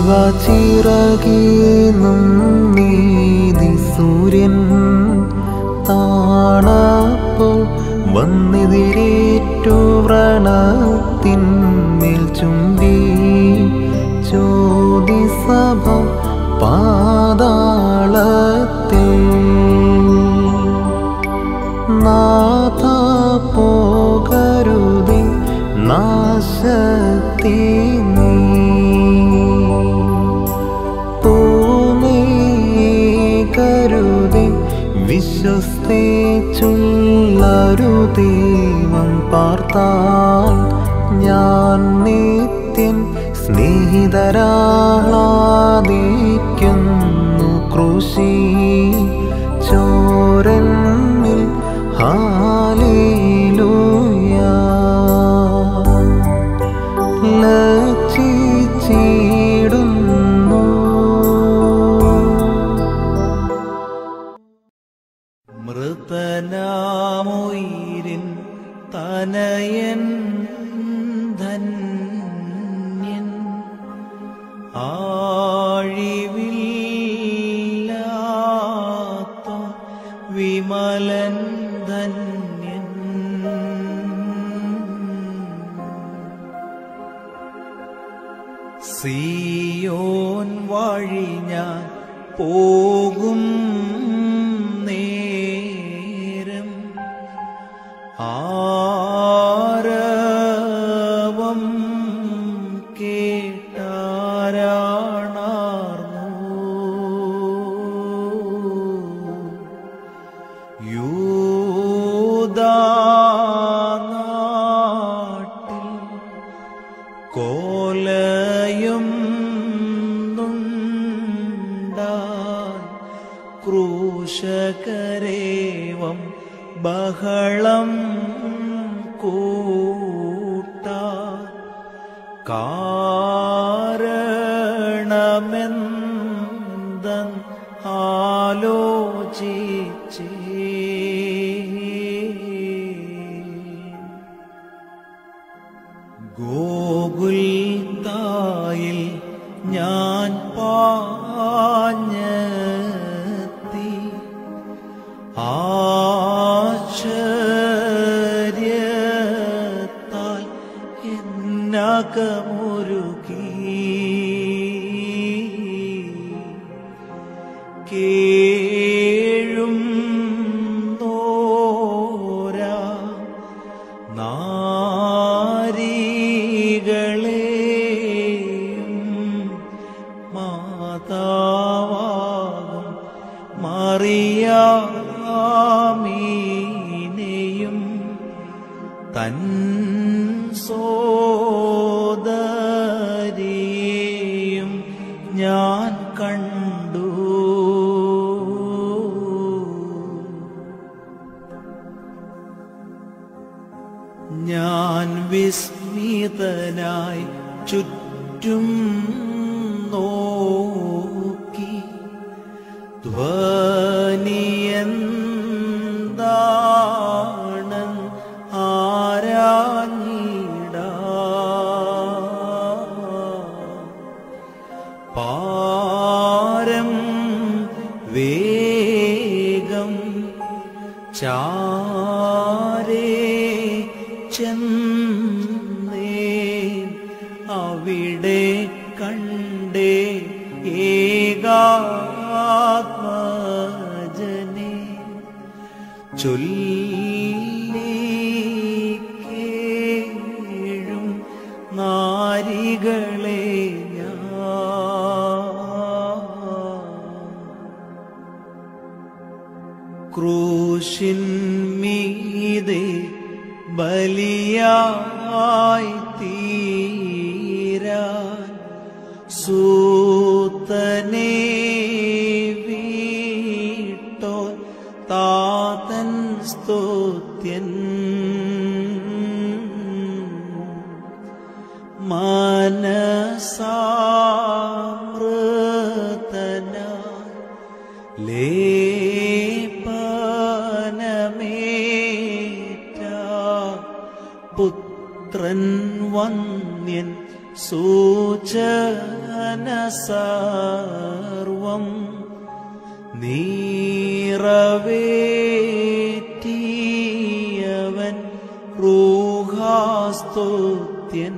ചിറകീന്നും നീതി സൂര്യൻ താണപ്പോൾ വന്നെതിരേറ്റു വ്രണത്തിന്മേൽ ചുംബി ചോദിസഭ പാതാളത്തിൽ നാഥ പോകരുതേ നാശത്തെ നീ കരുതേ വിശ്വസ്തേ ചുള്ളരുദേവം പാർത്താൽ ഞാൻ നിത്യൻ സ്നേഹിതരാളാദിക്കുന്നു ക്രൂശി ചോരന്നിൽ ഹാലേലൂയാ ലജ്ജിച്ചിടുന്നു മൃതനാമൊയിരിൻ തനയൻ ധന്യൻ ആഴിവില്ലാത്ത വിമലൻ ധന്യൻ സിയോൻ വഴി ഞാൻ പോകും നേരം ആരവം കേട്ടാരാണാർന്നു യൂദാനാട്ടിൽ കോലയും നുണ്ടാൻ ക്രൂശകരേവം ബഹളം കൂട്ട കാരണമെന്തൻ ആലോചിച്ചേ ഗോകുൽത്തായിൽ ഞാൻ പാഞ്ഞെത്തി ആശ്ചര്യത്താൽ എന്നകമൊരുക്കി കേഴും നോരാ നാരികളെയും മാതാവാകും മറിയാമീനെയും തൻ സോദരിയെയും ഞാൻ കണ്ടു ഞാൻ വിസ്മിതനായി ചുറ്റും നോക്കി ധ്വനിയെന്താണ് ആരാഞ്ഞിട പാരം വേഗം ചാരേ ചെന്നേ അവിടെ കണ്ടേ ഏകാത്മജനെ ചൊല്ലിക്കേഴും നാരികളെ ഞാൻ ക്രൂശിന്മീതെ ബലിയായി തീരാൻ സൂതനെ വീട്ടോ താതൻ സ്തുത്യൻ മനസാമൃതന ലേപനമേറ്റ പുത്രൻ വന്യൻ സൂചന സർവം നീറവേറ്റിയവൻ റൂഹാസ്തുത്യൻ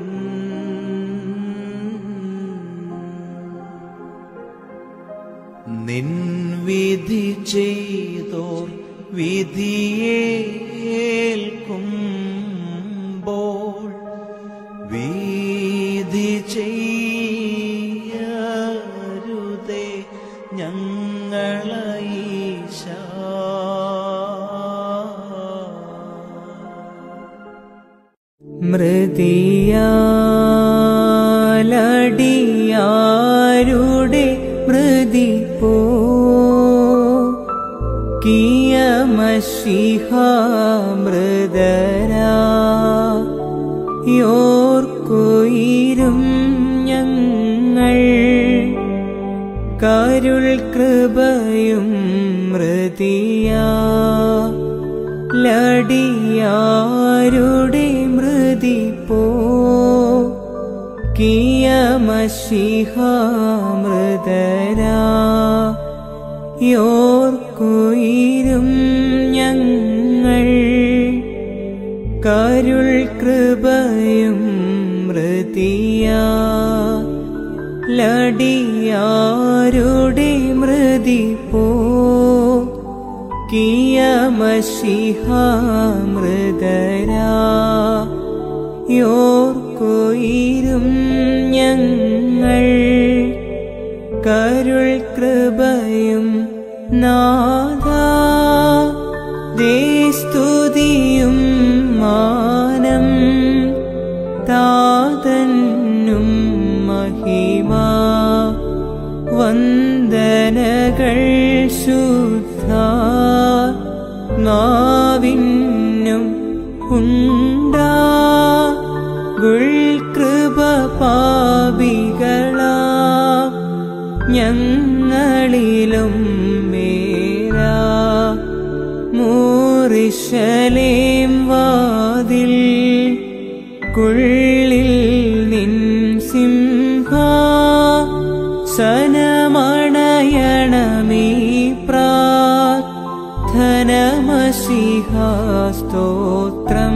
നിൻ വിധി ചെയ്തോർ വിധിയേൽക്കുമ്പോൾ വീതി ചെയ്യരുതേ ഞങ്ങളീശ മൃതിയാലടിയാരുടെ മൃതി പോ കിയമശിഹ മൃദരാ യോർക്കുയിരും ഞങ്ങൾ കരുൾ കൃപയും മൃതിയാ ലടിയാരുടെ മൃതി പോ കിയമശിഹ മൃദരാ യോർക്കുയിരും ഞങ്ങൾ കരുൾ കൃപയും മൃതിയാ ലടിയാരുടെ മൃതി പോ കിയമശിഹ മൃദരാ യോർക്കുയിരും ഞങ്ങൾ കരുൾ കൃപയും നാഥ ദേസ്തുതിയും മാനം താതന്നും മഹിമ വന്ദനകൾ ശുദ്ധ നാവിന്നും ഉണ്ടാ ഗുൾകൃപ പാപികളാ ഞങ്ങളിലും മേരാ മൂറിശലേം വാതിൽ കുള്ളിൽ നിൻ സിംഹ സനമണയണമീ പ്രാർത്ഥനമശിഹാസ്തോത്രം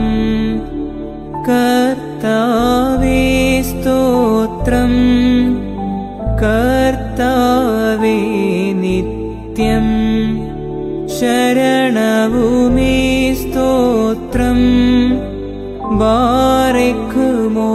കർത്താവേ സ്തോത്രം കർത്താവേ നിത്യം ശരണഭൂമി സ്തോത്രം ബാരക്കുമോ